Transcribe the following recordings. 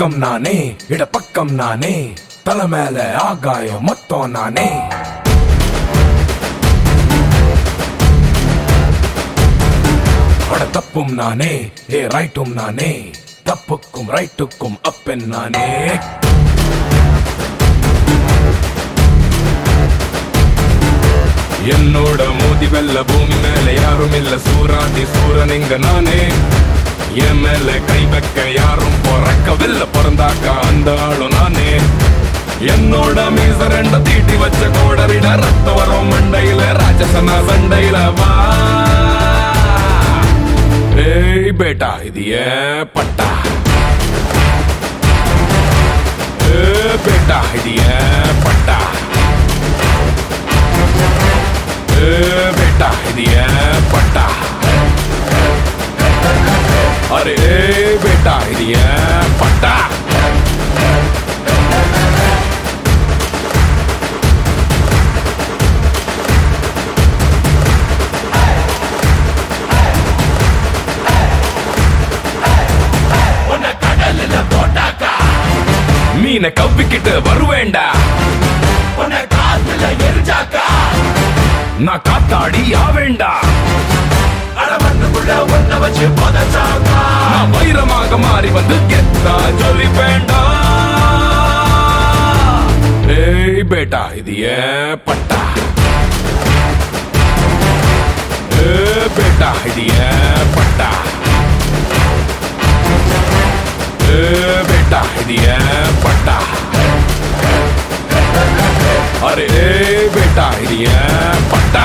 பக்கம் நானே இட பக்கம் நானே தலை மேல ஆகாயம் மொத்தம் நானே அட தப்பும் நானே ஏ ரைட்டும் நானே தப்புக்கும் ரைட்டுக்கும் அப்பன் நானே என்னோட மோதி வெல்ல பூமி மேல யாரும் இல்ல சூராதி சூரன் இங்க நானே என் மேல கை வைக்க யாரும் பிறக்கவில்லை பிறந்தாக்கா அந்த ஆளும் நானே என்னோட மீச ரெண்டு தீட்டி வச்ச கோடரிட ரத்த வரும் மண்டையில ராஜசனா சண்டையில வா ஏய் பேட்டா இது ஏன் பட்டா ஏ பேட்டா இது ஏன் பட்டா ஏ பேட்டா இது ஏன் பட்டா அரே பேட்டா இது ஏன் பட்டா மீனை கவ்விக்கிட்டு வருவேண்டா நான் காத்தாடி ஆவேண்டா நான் வைரமாக மாறி வந்து கெத்தா சொல்லி வேண்டாம் ஏய் பேட்டா இது ஏன் பட்டா ஏ பேட்டா இது ஏன் பட்டா ஏ பேட்டா இது ஏன் பட்டா அரே பேட்டா இது ஏன் பட்டா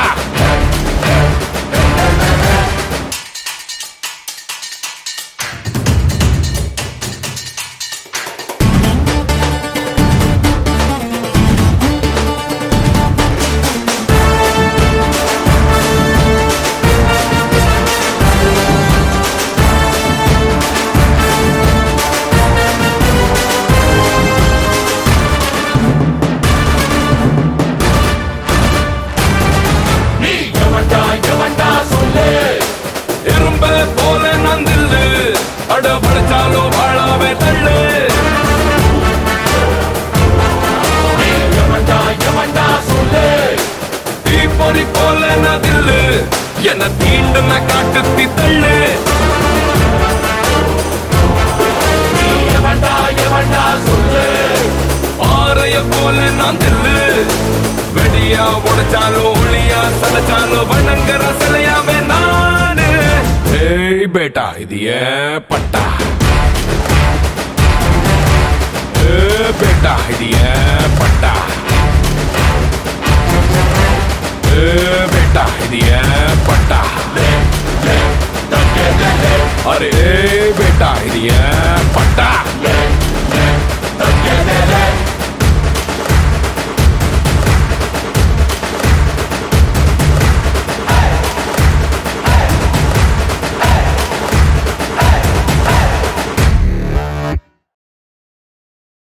எறும்ப போல நான் தில்லு அட படைச்சாலும் வாழாவே தள்ளு தீப்பொறி போல நான் தில்லு என்ன தீண்டு நான் காட்டுத்தி தள்ளு பாறைய போல நான் தில்லு வெடியா உடைச்சாலும் ஒளியா சலைச்சாலும் வணங்குற சிலையாவே நானு ஏய் பேட்டா இது ஏன் பட்டா ஏ பேட்டா இது ஏன் பட்டா ஏ பேட்டா இது ஏன் பட்டா அரே பேட்டா இது ஏன் பட்டா